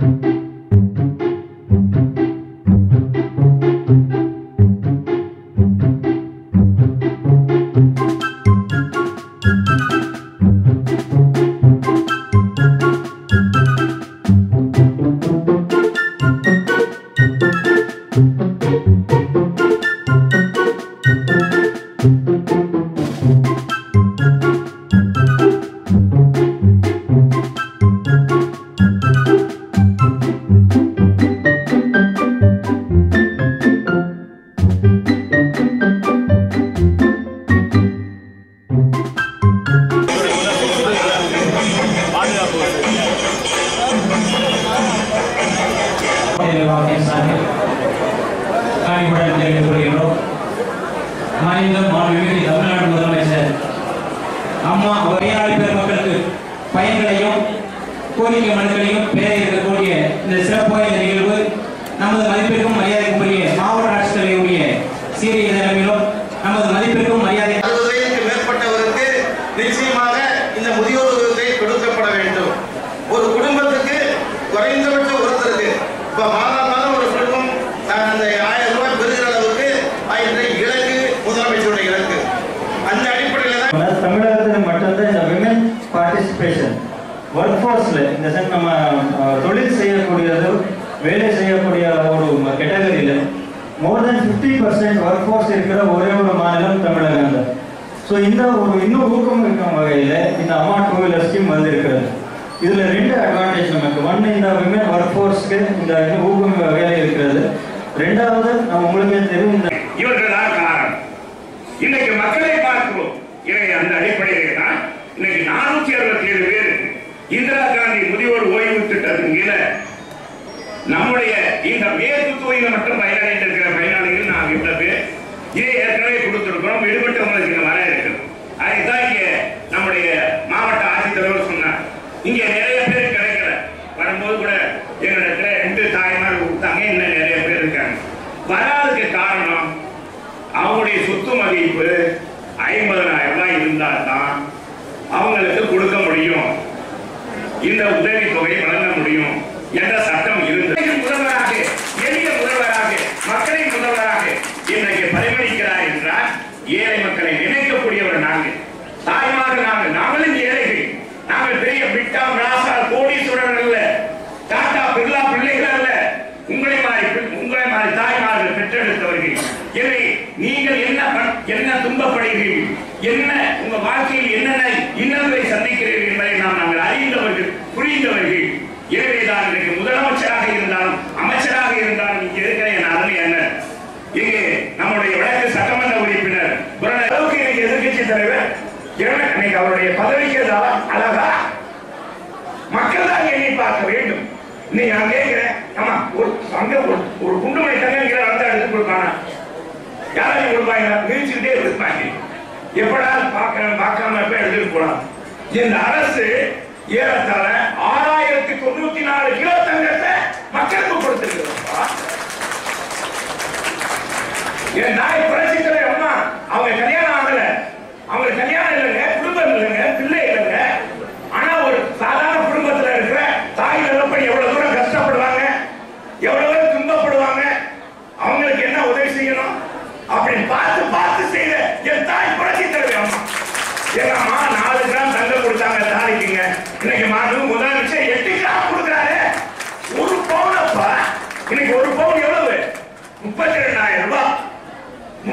நிர்வாகத்தின் சார்பில் காணிப்புடன் தெரிவித்துக் கொள்கிறோம் மறைந்த மாண்புமிகு தமிழ்நாடு முதலமைச்சர் அம்மா வரையாளி பெருமக்களுக்கு பயன்களையும் கோரிக்கை மனுக்களையும் பெற இருக்கக்கூடிய இந்த சிறப்பு வாய்ந்த நிகழ்வு நமது மதிப்பிற்கும் மரியாதைக்குரிய மாவட்ட ஆட்சித்தலைவருடைய சீரிய நிலைமையிலும் நமது மதிப்பிற்கும் மரியாதை அறுபது வயதுக்கு மேற்பட்டவருக்கு நிச்சயமாக இந்த முதியோர் உதவி கொடுக்கப்பட வேண்டும் ஒரு குடும்பத்துக்கு குறைந்தபட்சம் ஒருத்தருக்கு இப்ப மாதம் மாதம் ஒரு குடும்பம் அஹ், அந்த ஆயிரம் ரூபாய் பெறுகிற அளவுக்கு இன்றைய இலக்கு முதலமைச்சருடைய இலக்கு அந்த அடிப்படையில் தான் ஆனால் தமிழகத்தில் மட்டும்தான் இந்த விமன் பார்ட்டிசிபேஷன் ஒர்க் ஃபோர்ஸில் இந்த சென்ஸ் நம்ம அஹ், தொழில் செய்யக்கூடியது வேலை செய்யக்கூடிய ஒரு கேட்டகரியில் more than fifty percent work force இருக்கிற ஒரே ஒரு மாநிலம் தமிழகம் தான் ஸோ இந்த ஒரு இன்னும் ஊக்கம் இருக்கும் வகையில் இந்த அம்மா டூ வீலர் ஸ்கீம் வந்து இருக்கிறது இதில் ரெண்டு அட்வான்டேஜ் நமக்கு ஒன்று இந்த விமன் ஒர்க் ஃபோர்ஸ்க்கு இந்த இன்னும் ஊக்கம் வகையில் இருக்கிறது ரெண்டாவது நம்ம உங்களுக்கே தெரியும் இந்த இவர்கள் தான் காரணம் இன்னைக்கு மக்களை பார்க்கிறோம் எனவே அந்த அடிப்படையிலே தான் இன்னைக்கு நானூத்தி அறுபத்தி ஏழு பேர் இந்திரா காந்தி முதியோர் ஓய்வு திட்டத்தின் கீழ நம்முடைய இந்த மேற்கு தொகுதியில மட்டும் பயனடைந்திருக்கிற பயனாளிகள் நாம் இவ்வளவு பேர் இதை ஏற்கனவே கொடுத்திருக்கிறோம் விடுபட்டவங்களுக்கு இங்க வர இருக்கு அதுதான் இங்க நம்முடைய மாவட்ட ஆட்சித்தலைவர் சொன்னார் இங்க நிறைய பேர் கிடைக்கல வரும்போது கூட எங்களிடத்துல ரெண்டு தாய்மார் கொடுத்தாங்க இன்னும் நிறைய பேர் இருக்காங்க வராதுக்கு காரணம் அவங்களுடைய சொத்து மதிப்பு ஐம்பதனாயிரம் ரூபாய் இருந்தால் தான் அவங்களுக்கு கொடுக்க முடியும் இந்த உதவி தொகை வழங்க முடியும் என்ற சட்டம் இருந்தது முதல்வராக எளிய முதல்வராக மக்களின் முதல்வராக இன்றைக்கு பரிமளிக்கிறார் என்றால் ஏழை மக்களை நினைக்கக்கூடியவர் நாங்கள் தாய்மார்கள் நாங்கள் நாங்களும் ஏழைகள் நாங்கள் பெரிய பிட்டாம் ராசா கோடீஸ்வரர் அல்ல டாடா பிர்லா பிள்ளைகள் அல்ல உங்களை மாதிரி பிள்- உங்களை மாதிரி தாய்மார்கள் பெற்றெடுத்தவர்கள் எனவே நீங்கள் என்ன பண்- என்ன துன்பப்படுகிறீர்கள் என்ன உங்க வாழ்க்கையில் என்னென்ன இன்னல்களை சந்திக்கிறீர்கள் என்பதை நாம் நாங்கள் அறிந்தவர்கள் புரிந்தவர்கள் எனவேதான் இன்றைக்கு முதலமைச்சராக இருந்தாலும் அமைச்சராக இருந்தாலும் இங்கே இருக்கிற என் அருமை அண்ணன் இங்கே நம்முடைய வடக்கு சட்டமன்ற உறுப்பினர் புரண- அளவுக்கு இன்னைக்கு எதிர்க்கட்சி தலைவர் எனவே இன்னைக்கு அவருடைய பதவிக்கு ஏதாவது அழகா மக்கள் தான் எண்ணி பார்க்க வேண்டும் நீ நான் கேட்கிறேன் ஆமா ஒரு அங்க ஒரு ஒரு குண்டுமணி தங்கங்கிற வந்தா எடுத்து கொடுப்பானா யாரையும் கொடுப்பாங்க மிதிச்சுக்கிட்டே இருப்பாங்க எப்படா பார்க்க பார்க்காம எப்ப எடுத்துட்டு போலாம் இந்த அரசு ஏறத்தாழ ஆறாயிரத்தி தொண்ணூத்தி நாலு கிலோ தங்கத்தை மக்களுக்கு கொடுத்திருக்கிறோம் என் நாய் புரட்சித்தலை அம்மா அவங்க கல்யாணம் ஆகல அவங்க கல்யாணம் இல்லைங்க குடும்பம் இல்லைங்க பிள்ளை இல்லைங்க ஆனா ஒரு சாதாரண குடும்பத்துல இருக்கிற தாய் நிலப்படி எவ்வளவு தூரம் கஷ்டப்படுவாங்க எவ்வளவு தூரம் துன்பப்படுவாங்க அவங்களுக்கு என்ன உதவி செய்யணும் அப்படி பார்த்து பார்த்து செய்த என் தாய் புரட்சி தலைவி அம்மா எங்க அம்மா நாலு கிராம் தங்கம் கொடுத்தாங்க தாலிக்குங்க இன்னைக்கு மாதம் முதலமைச்சர் எட்டு கிராம் கொடுக்குறாரு ஒரு பவுன் அப்பா இன்னைக்கு ஒரு பவுன் எவ்வளவு முப்பத்தி ரெண்டாயிரம் ரூபாய்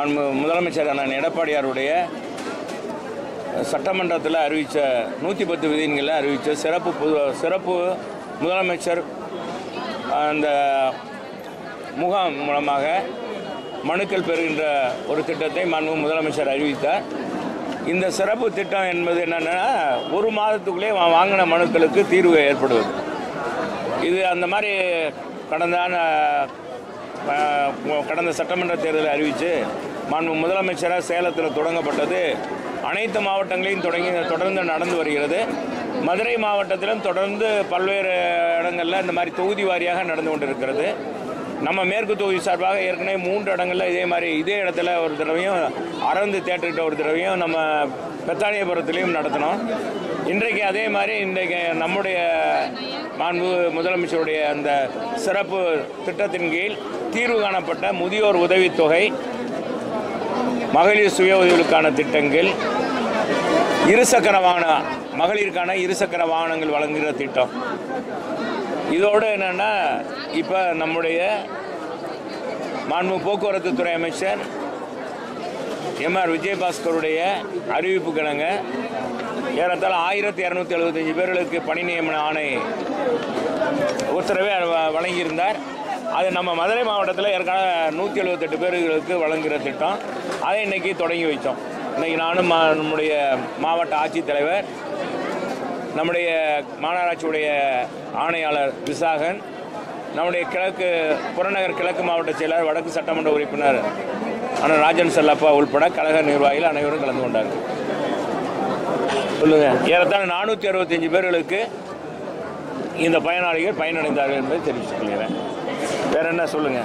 மாண்பு முதலமைச்சர் அண்ணன் எடப்பாடியாருடைய சட்டமன்றத்தில் அறிவித்த நூற்றி பத்து விதிகளில் அறிவித்த சிறப்பு பொது சிறப்பு முதலமைச்சர் அந்த முகாம் மூலமாக மனுக்கள் பெறுகின்ற ஒரு திட்டத்தை மாண்பு முதலமைச்சர் அறிவித்தார் இந்த சிறப்பு திட்டம் என்பது என்னென்னா ஒரு மாதத்துக்குள்ளே வா- வாங்கின மனுக்களுக்கு தீர்வு ஏற்படுவது இது அந்த மாதிரி கடந்த ஆண்டு, அஹ், கடந்த சட்டமன்ற தேர்தலை அறிவித்து மாண்பு முதலமைச்சராக சேலத்தில் தொடங்கப்பட்டது அனைத்து மாவட்டங்களையும் தொடங்கி தொடர்ந்து நடந்து வருகிறது மதுரை மாவட்டத்திலும் தொடர்ந்து பல்வேறு இடங்களில் இந்த மாதிரி தொகுதி வாரியாக நடந்து கொண்டிருக்கிறது நம்ம மேற்கு தொகுதி சார்பாக ஏற்கனவே மூன்று இடங்களில் இதே மாதிரி இதே இடத்துல ஒரு தடவையும் அறந்து தேட்டர்கிட்ட ஒரு தடவையும் நம்ம பெத்தானியபுரத்துலேயும் நடத்தினோம் இன்றைக்கு அதே மாதிரி இன்றைக்கு நம்முடைய மாண்பு முதலமைச்சருடைய அந்த சிறப்பு திட்டத்தின் கீழ் தீர்வு காணப்பட்ட முதியோர் உதவித்தொகை மகளிர் சுய உதவிகளுக்கான திட்டங்கள் இருசக்கர வாகன மகளிருக்கான இருசக்கர வாகனங்கள் வழங்குகிற திட்டம் இதோடு என்னென்னா இப்போ நம்முடைய மாண்பு போக்குவரத்து துறை அமைச்சர் எம்ஆர் விஜயபாஸ்கருடைய அறிவிப்பு கிணங்க ஏறத்தாழ ஆயிரத்தி இரநூத்தி எழுபத்தஞ்சு பேர்களுக்கு பணி நியமன ஆணை உத்தரவை வ- வழங்கியிருந்தார் அது நம்ம மதுரை மாவட்டத்தில் ஏற்கனவே நூற்றி எழுபத்தெட்டு பேர்களுக்கு வழங்குகிற திட்டம் அதை இன்னைக்கு தொடங்கி வைத்தோம் இன்னைக்கு நானும் மா- நம்முடைய மாவட்ட ஆட்சித்தலைவர் நம்முடைய மாநகராட்சியுடைய ஆணையாளர் விசாகன் நம்முடைய கிழக்கு புறநகர் கிழக்கு மாவட்ட செயலர் வடக்கு சட்டமன்ற உறுப்பினர் அண்ணன் ராஜன் செல்லப்பா உள்பட கழக நிர்வாகிகள் அனைவரும் கலந்து கொண்டார்கள் சொல்லுங்க ஏறத்தாழ நானூற்றி அறுபத்தஞ்சு பேர்களுக்கு இந்த பயனாளிகள் பயனடைந்தார்கள் என்பதை தெரிவித்துக் கொள்கிறேன் வேற என்ன சொல்லுங்க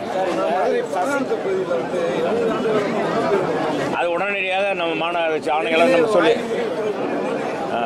அது உடனடியாக நம்ம மாநகராட்சி ஆணையாளர் நம்ம சொல்லி ஆ.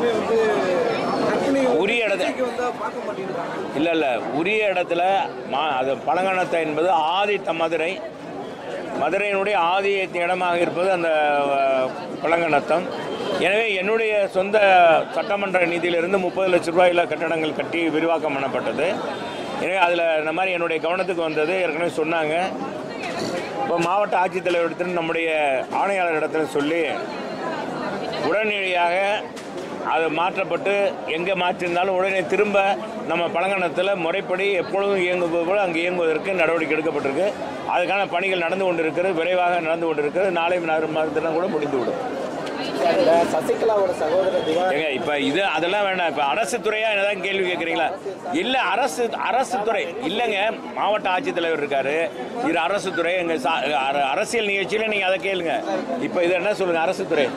உரிய இடத்துல இல்ல இல்ல உரிய இடத்துல மா அது பழங்கணத்தை என்பது ஆதித்த மதுரை மதுரையினுடைய ஆதி இடமாக இருப்பது அந்த அஹ், பழங்கநத்தம் எனவே என்னுடைய சொந்த சட்டமன்ற நிதியிலிருந்து முப்பது லட்ச ரூபாயில் கட்டடங்கள் கட்டி விரிவாக்கம் பண்ணப்பட்டது எனவே அதில் இந்த மாதிரி என்னுடைய கவனத்துக்கு வந்தது ஏற்கனவே சொன்னாங்க இப்போ மாவட்ட ஆட்சித்தலைவரிடத்தில் நம்முடைய ஆணையாளர் இடத்துல சொல்லி உடனடியாக அது மாற்றப்பட்டு எங்கே மாற்றிருந்தாலும் உடனே திரும்ப நம்ம பழங்கணத்தில் முறைப்படி எப்பொழுதும் இயங்குவது போல அங்கே இயங்குவதற்கு நடவடிக்கை எடுக்கப்பட்டிருக்கு அதுக்கான பணிகள் நடந்து கொண்டிருக்கிறது விரைவாக நடந்து கொண்டிருக்கிறது நாளை மறுதினம் கூட முடிந்துவிடும் இந்த சசிகலாவோட சகோதரர் திவா ஏங்க இப்ப இது அதெல்லாம் வேண்டாம் இப்ப அரசு துறையா என்னதான் கேள்வி கேட்குறீங்களா இல்ல அரசு அரசு துறை இல்லைங்க மாவட்ட ஆட்சித்தலைவர் இருக்காரு இது அரசு துறை எங்க சா- அர- அரசியல் நிகழ்ச்சியில நீங்க அதை கேளுங்க இப்ப இது என்ன சொல்லுங்க அரசு துறை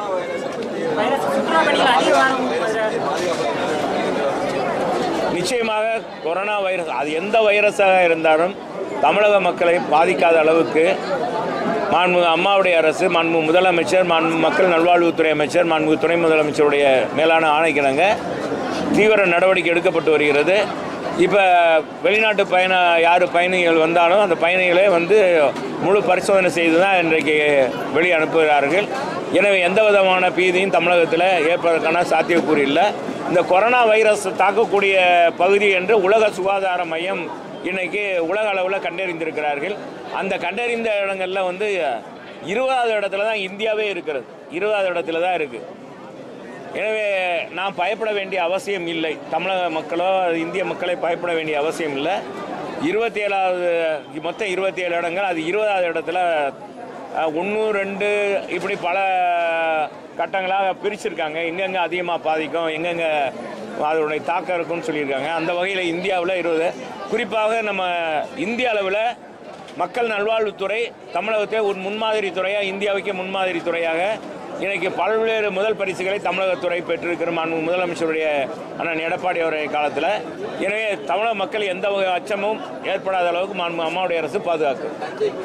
நிச்சயமாக கொரோனா வைரஸ் அது எந்த வைரஸாக இருந்தாலும் தமிழக மக்களை பாதிக்காத அளவுக்கு மாண்பு அம்மாவுடைய அரசு மாண்பு முதலமைச்சர் மாண்பு மக்கள் நல்வாழ்வுத்துறை அமைச்சர் மாண்பு துணை முதலமைச்சருடைய மேலான ஆணைக்கிணங்க தீவிர நடவடிக்கை எடுக்கப்பட்டு வருகிறது இப்போ வெளிநாட்டு பயண யார் பயணிகள் வந்தாலும் அந்த பயணிகளை வந்து முழு பரிசோதனை செய்து தான் இன்றைக்கு வெளியே அனுப்புகிறார்கள் எனவே எந்த விதமான பீதியும் தமிழகத்தில் ஏற்பதற்கான சாத்தியக்கூறு இல்லை இந்த கொரோனா வைரஸ் தாக்கக்கூடிய பகுதி என்று உலக சுகாதார மையம் இன்னைக்கு உலக அளவில் கண்டறிந்திருக்கிறார்கள் அந்த கண்டறிந்த இடங்கள்ல வந்து இருபதாவது இடத்துல தான் இந்தியாவே இருக்கிறது இருபதாவது இடத்துல தான் இருக்குது எனவே நாம் பயப்பட வேண்டிய அவசியம் இல்லை தமிழக மக்களோ இந்திய மக்களை பயப்பட வேண்டிய அவசியம் இல்லை இருபத்தி ஏழாவது மொத்தம் இருபத்தி ஏழு இடங்கள் அது இருபதாவது இடத்துல ஒன்று ரெண்டு இப்படி பல கட்டங்களாக பிரிச்சிருக்காங்க எங்கெங்கே அதிகமாக பாதிக்கும் எங்கெங்கே அதனுடைய தாக்கம் இருக்கும்னு சொல்லியிருக்காங்க அந்த வகையில் இந்தியாவில் இருபது குறிப்பாக நம்ம இந்திய அளவில் மக்கள் நல்வாழ்வுத்துறை தமிழகத்தை ஒரு முன்மாதிரி துறையாக இந்தியாவுக்கே முன்மாதிரி துறையாக இன்னைக்கு பல்வேறு முதல் பரிசுகளை தமிழகத்துறை பெற்றிருக்கிற மாண்பு முதலமைச்சருடைய அண்ணன் எடப்பாடி அவருடைய காலத்தில் எனவே தமிழக மக்கள் எந்த வகை அச்சமும் ஏற்படாத அளவுக்கு மாண்பு அம்மாவுடைய அரசு பாதுகாக்கும்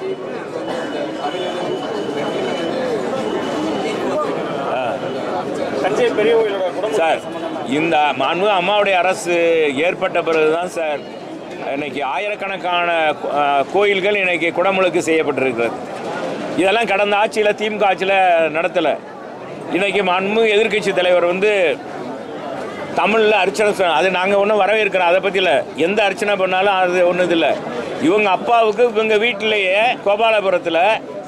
தஞ்சை பெரிய கோயிலோட குடும்ப சார் இந்த மாண்பு அம்மாவுடைய அரசு ஏற்பட்ட பிறகுதான் சார் இன்னைக்கு ஆயிரக்கணக்கான அஹ், கோயில்கள் இன்னைக்கு குடமுழுக்கு செய்யப்பட்டிருக்கிறது இதெல்லாம் கடந்த ஆட்சியில் திமுக ஆட்சியில் நடத்தலை இன்னைக்கு மாண்பு எதிர்க்கட்சி தலைவர் வந்து தமிழில் அர்ச்சனை சொ- அது நாங்கள் ஒன்றும் வரவேற்கிறோம் அதை பற்றி இல்லை எந்த அர்ச்சனை பண்ணாலும் அது ஒன்றும் இல்லை இவங்க அப்பாவுக்கு இவங்க வீட்டிலேயே கோபாலபுரத்தில்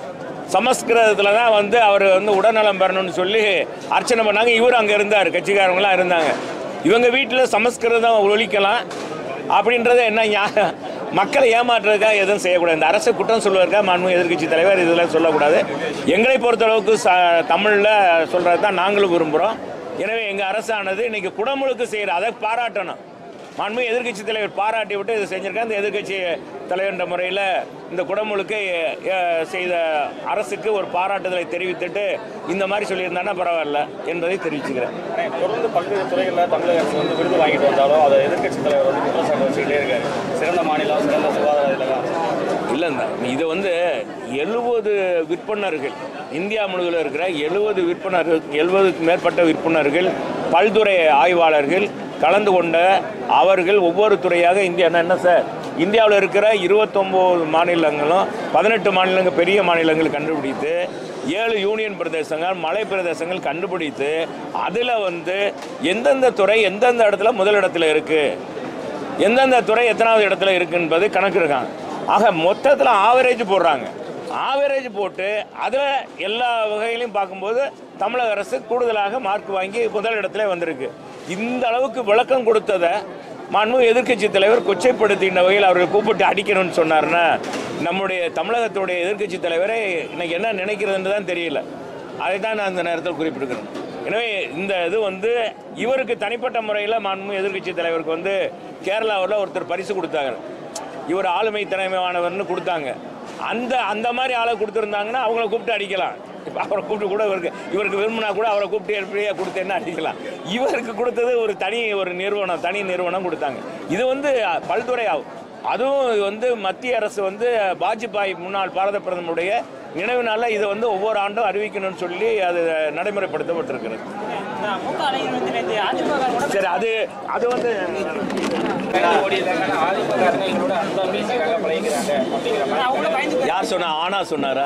சமஸ்கிருதத்தில் தான் வந்து அவர் வந்து உடல்நலம் பெறணும்னு சொல்லி அர்ச்சனை பண்ணாங்க இவர் அங்கே இருந்தார் கட்சிக்காரங்களாம் இருந்தாங்க இவங்க வீட்டில் சமஸ்கிருதம் ஒழிக்கலாம் அப்படின்றத என்ன ஞா- மக்களை ஏமாற்றுறதுக்காக எதுவும் செய்யக்கூடாது இந்த அரசு குற்றம் சொல்வதற்காக மாண்பு எதிர்க்கட்சி தலைவர் இதெல்லாம் சொல்லக்கூடாது எங்களை பொறுத்தளவுக்கு ச தமிழில் சொல்கிறது தான் நாங்களும் விரும்புகிறோம் எனவே எங்கள் அரசானது இன்னைக்கு குடமுழுக்கு செய்கிற அதை பாராட்டணும் மாண்பு எதிர்க்கட்சி தலைவர் பாராட்டி விட்டு இதை செஞ்சிருக்காங்க இந்த எதிர்க்கட்சி தலைவர்ன்ற முறையில் இந்த குடமுழுக்கை அஹ், செய்த அரசுக்கு ஒரு பாராட்டுதலை தெரிவித்துட்டு இந்த மாதிரி சொல்லியிருந்தாங்கன்னா பரவாயில்ல என்பதை தெரிவிச்சுக்கிறேன் தொடர்ந்து பல்வேறு துறைகளில் தமிழக அரசு வந்து விருது வாங்கிட்டு வந்தாலும் அதை எதிர்க்கட்சி தலைவர் வந்து குற்றச்சாட்டு வச்சுக்கிட்டே இருக்காரு சிறந்த மாநிலம் சிறந்த சுகாதார இலக்கம் இல்லைங்க இது வந்து எழுபது விற்பனர்கள் இந்தியா முழுவதும் இருக்கிற எழுபது விற்பனர்கள் எழுபதுக்கு மேற்பட்ட விற்பனர்கள் பல்துறை ஆய்வாளர்கள் கலந்து கொண்ட அவர்கள் ஒவ்வொரு துறையாக இந்தியா என்ன சார் இந்தியாவில் இருக்கிற இருபத்தொம்போது மாநிலங்களும் பதினெட்டு மாநிலங்கள் பெரிய மாநிலங்கள் கண்டுபிடித்து ஏழு யூனியன் பிரதேசங்கள் மலை பிரதேசங்கள் கண்டுபிடித்து அதில் வந்து எந்தெந்த துறை எந்தெந்த இடத்துல முதலிடத்தில் இருக்குது எந்தெந்த துறை எத்தனாவது இடத்துல இருக்கு என்பது கணக்கு இருக்காங்க ஆக மொத்தத்தில் ஆவரேஜ் போடுறாங்க ஆவரேஜ் போட்டு அதில் எல்லா வகையிலையும் பார்க்கும்போது தமிழக அரசு கூடுதலாக மார்க் வாங்கி முதல் இடத்துல வந்திருக்கு இந்த அளவுக்கு விளக்கம் கொடுத்ததை மாண்பு எதிர்க்கட்சி தலைவர் கொச்சைப்படுத்தின வகையில் அவர்கள் கூப்பிட்டு அடிக்கணும்னு சொன்னார்னா நம்முடைய தமிழகத்துடைய எதிர்க்கட்சி தலைவரை இன்னைக்கு என்ன நினைக்கிறதுன்னு தான் தெரியல அதை தான் நான் இந்த நேரத்தில் குறிப்பிடுகிறேன் எனவே இந்த இது வந்து இவருக்கு தனிப்பட்ட முறையில் மாண்பு எதிர்க்கட்சி தலைவருக்கு வந்து கேரளாவில் ஒருத்தர் பரிசு கொடுத்தாங்க இவர் ஆளுமை திறமையானவர்னு கொடுத்தாங்க அந்த அந்த மாதிரி ஆளை கொடுத்துருந்தாங்கன்னா அவங்கள கூப்பிட்டு அடிக்கலாம் இப்போ அவரை கூப்பிட்டு கூட இவருக்கு இவருக்கு விரும்பினா கூட அவரை கூப்பிட்டு எப்படியா கொடுத்தேன்னா அடிக்கலாம் இவருக்கு கொடுத்தது ஒரு தனி ஒரு நிறுவனம் தனி நிறுவனம் கொடுத்தாங்க இது வந்து பல்துறை ஆகும் அதுவும் வந்து மத்திய அரசு வந்து வாஜ்பாய் முன்னாள் பாரத பிரதமருடைய நினைவு நாளில் இதை வந்து ஒவ்வொரு ஆண்டும் அறிவிக்கணும்னு சொல்லி அது நடைமுறைப்படுத்தப்பட்டிருக்கிறது சரி அது அது வந்து ஆதிபகாரங்க எங்களோட அன்பா பேசிக்கிறாங்க பழகிக்கிறாங்க அப்படிங்கிற மாதிரி யார் சொன்னா ஆனா சொன்னாரா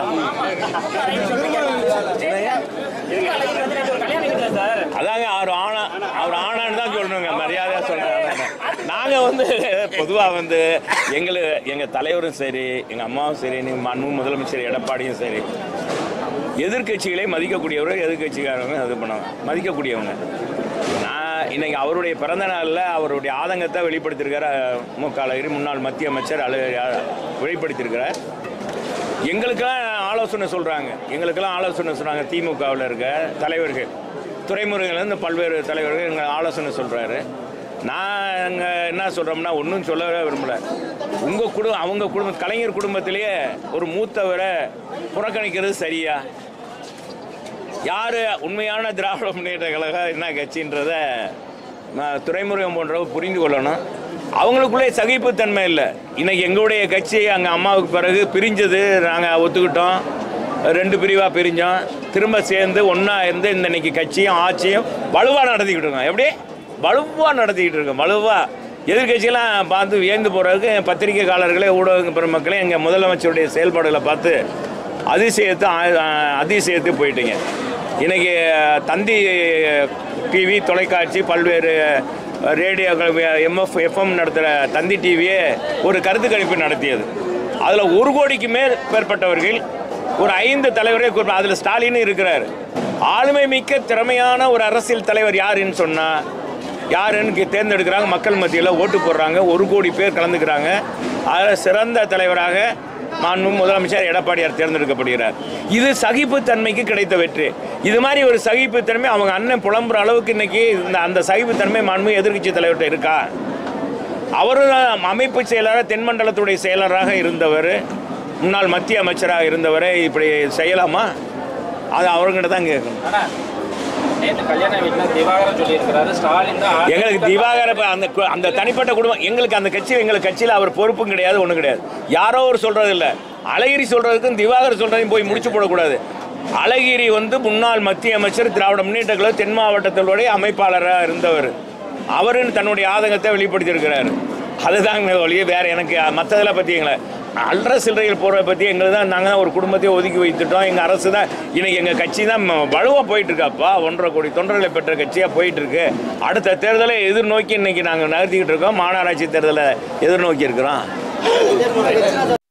அதாங்க அவர் ஆனா அவர் ஆனான்னு தான் சொல்லணுங்க மரியாதையா சொன்னாங்க நாங்க வந்து பொதுவா வந்து எங்களு எங்க தலைவரும் சரி எங்க அம்மாவும் சரி நீங்க மனு முதலமைச்சர் எடப்பாடியும் சரி எதிர்க்கட்சிகளை மதிக்கக்கூடியவர்கள் எதிர்க்கட்சிக்காரங்க இது பண்ணுவாங்க மதிக்கக்கூடியவங்க நான் இன்னைக்கு அவருடைய பிறந்த நாளில் அவருடைய ஆதங்கத்தை வெளிப்படுத்தியிருக்கார் மு க அழகிரி முன்னாள் மத்திய அமைச்சர் அழு வெளிப்படுத்தியிருக்கிறார் எங்களுக்கெல்லாம் ஆலோசனை சொல்கிறாங்க எங்களுக்கெல்லாம் ஆலோசனை சொல்கிறாங்க திமுகவில் இருக்க தலைவர்கள் துறைமுறைகள்லேருந்து பல்வேறு தலைவர்கள் எங்கள் ஆலோசனை சொல்கிறாரு நாங்கள் என்ன சொல்கிறோம்னா ஒன்றும் சொல்லவே விரும்பல உங்கள் குடும்பம் அவங்க குடும்ப கலைஞர் குடும்பத்திலேயே ஒரு மூத்தவரை புறக்கணிக்கிறது சரியா யார் உண்மையான திராவிட முன்னேற்ற கழகம் என்ன கட்சின்றத ம- துரைமுருகன் போன்றவர் புரிந்து கொள்ளணும் அவங்களுக்குள்ளே சகிப்புத்தன்மை இல்லை இன்னைக்கு எங்களுடைய கட்சி அங்கே அம்மாவுக்கு பிறகு பிரிஞ்சது நாங்கள் ஒத்துக்கிட்டோம் ரெண்டு பிரிவாக பிரிஞ்சோம் திரும்ப சேர்ந்து ஒன்றா இருந்து இந்த இன்னைக்கு கட்சியும் ஆட்சியும் வலுவாக நடத்திக்கிட்டு இருக்கோம் எப்படி வலுவாக நடத்திக்கிட்டு இருக்கோம் வலுவாக எதிர்கட்சியெல்லாம் பார்த்து வியந்து போகிறதுக்கு பத்திரிகைக்காரர்களே ஊடக பெருமக்களே எங்கள் முதலமைச்சருடைய செயல்பாடுகளை பார்த்து அதிசயத்தை ஆ- அதிசயத்து போயிட்டீங்க இன்னைக்கு தந்தி டிவி தொலைக்காட்சி பல்வேறு ரேடியோக்கள் எம்எஃப் எஃப்எம் நடத்துகிற தந்தி டிவியே ஒரு கருத்து கணிப்பு நடத்தியது அதில் ஒரு கோடிக்கு மேல் மேற்பட்டவர்கள் ஒரு ஐந்து தலைவரே குறிப்பிட்ட அதில் ஸ்டாலின் இருக்கிறார் ஆளுமை மிக்க திறமையான ஒரு அரசியல் தலைவர் யாருன்னு சொன்னால் யாருன்னு கே- தேர்ந்தெடுக்கிறாங்க மக்கள் மத்தியில் ஓட்டு போடுறாங்க ஒரு கோடி பேர் கலந்துக்கிறாங்க அதில் சிறந்த தலைவராக மாண்பு முதலமைச்சர் எடப்பாடியார் தேர்ந்தெடுக்கப்படுகிறார் இது சகிப்புத்தன்மைக்கு கிடைத்த வெற்றி இது மாதிரி ஒரு சகிப்புத்தன்மை அவங்க அண்ணன் புலம்புற அளவுக்கு இன்னைக்கு இந்த அந்த சகிப்புத்தன்மை மாண்பு எதிர்க்கட்சி தலைவர்கிட்ட இருக்கா அவரும் தான் அமைப்பு செயலராக தென்மண்டலத்துடைய செயலராக இருந்தவர் முன்னாள் மத்திய அமைச்சராக இருந்தவரை இப்படி செய்யலாமா அது அவர்கிட்ட தான் கேட்கணும் ஆனா நேற்று கல்யாண வீட்டில் திவாகரன் சொல்லியிருக்கிறாரு ஸ்டாலின் தான் எங்களுக்கு திவாகர ப- அந்த கு- அந்த தனிப்பட்ட குடும்பம் எங்களுக்கு அந்த கட்சி எங்களுக்கு கட்சியில் அவர் பொறுப்பும் கிடையாது ஒன்றும் கிடையாது யாரோ ஒரு சொல்றது இல்ல அழகிரி சொல்றதுக்கும் திவாகர் சொல்றதையும் போய் முடிச்சு போடக்கூடாது அழகிரி வந்து முன்னாள் மத்திய அமைச்சர் திராவிட முன்னேற்ற கழக தென் மாவட்டத்தினுடைய அமைப்பாளராக இருந்தவர் அவருன்னு தன்னுடைய ஆதங்கத்தை வெளிப்படுத்தியிருக்கிறார் அதுதாங்க ஒழிய வேற எனக்கு மற்றதெல்லாம் பற்றிங்களே அல்ற சில்லறைகள் போகிறத பற்றி எங்களுக்கு தான் நாங்கள் தான் ஒரு குடும்பத்தையே ஒதுக்கி வைத்துட்டோம் எங்கள் அரசு தான் இன்னைக்கு எங்கள் கட்சி தான் வலுவாக போயிட்டு இருக்காப்பா ஒன்றரை கோடி தொண்டர்களை பெற்ற கட்சியாக போயிட்டு இருக்கு அடுத்த தேர்தலை எதிர்நோக்கி இன்னைக்கு நாங்கள் நகர்த்திக்கிட்டு இருக்கோம் மாநகராட்சி தேர்தலை எதிர்நோக்கி இருக்கிறோம்